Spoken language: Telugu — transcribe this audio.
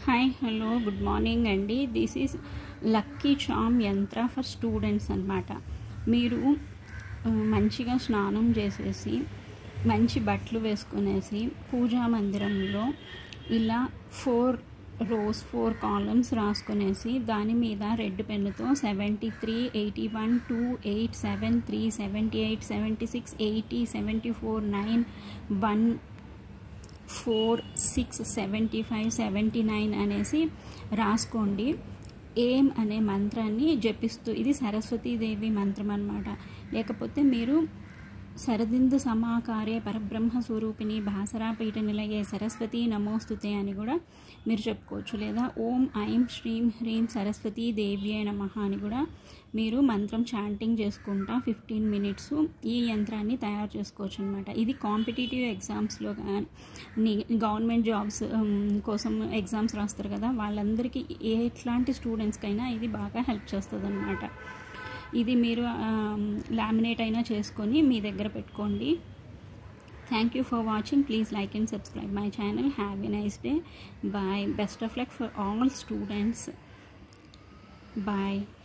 హాయ్ హలో గుడ్ మార్నింగ్ అండి దిస్ ఈజ్ లక్కీ చామ్ యంత్ర ఫర్ స్టూడెంట్స్ అనమాట మీరు ఆ, మంచిగా స్నానం చేసేసి మంచి బట్టలు వేసుకునేసి పూజా మందిరంలో ఇలా ఫోర్ రోస్ ఫోర్ కాలమ్స్ రాసుకునేసి దాని మీద రెడ్ పెన్నుతో seventy three eighty one two eight seven three seventy eight seventy six eighty seventy four nine one four six seventy five seventy nine అనేసి రాసుకోండి ఏం అనే మంత్రాన్ని జపిస్తూ ఇది సరస్వతీదేవి మంత్రం అన్నమాట లేకపోతే మీరు శరదిందు సమాకారే పరబ్రహ్మ స్వరూపిణి భాసరా పీఠ నిలయే సరస్వతి నమోస్తుతే అని కూడా మీరు చెప్పుకోవచ్చు లేదా ఓం ఐం శ్రీం హ్రీం సరస్వతీ దేవ్యే నమ అని కూడా మీరు మంత్రం చాంటింగ్ చేసుకుంటా ఫిఫ్టీన్ మినిట్స్ ఈ యంత్రాన్ని తయారు చేసుకోవచ్చు అనమాట ఇది కాంపిటేటివ్ ఎగ్జామ్స్లో కానీ గవర్నమెంట్ జాబ్స్ కోసం ఎగ్జామ్స్ రాస్తారు కదా వాళ్ళందరికీ ఏ ఎట్లాంటి స్టూడెంట్స్కైనా ఇది బాగా హెల్ప్ చేస్తుంది అనమాట ఇది మీరు లామినేట్ అయినా చేసుకొని మీ దగ్గర పెట్టుకోండి thank you for watching please like and subscribe my channel have a nice day bye best of luck for all students bye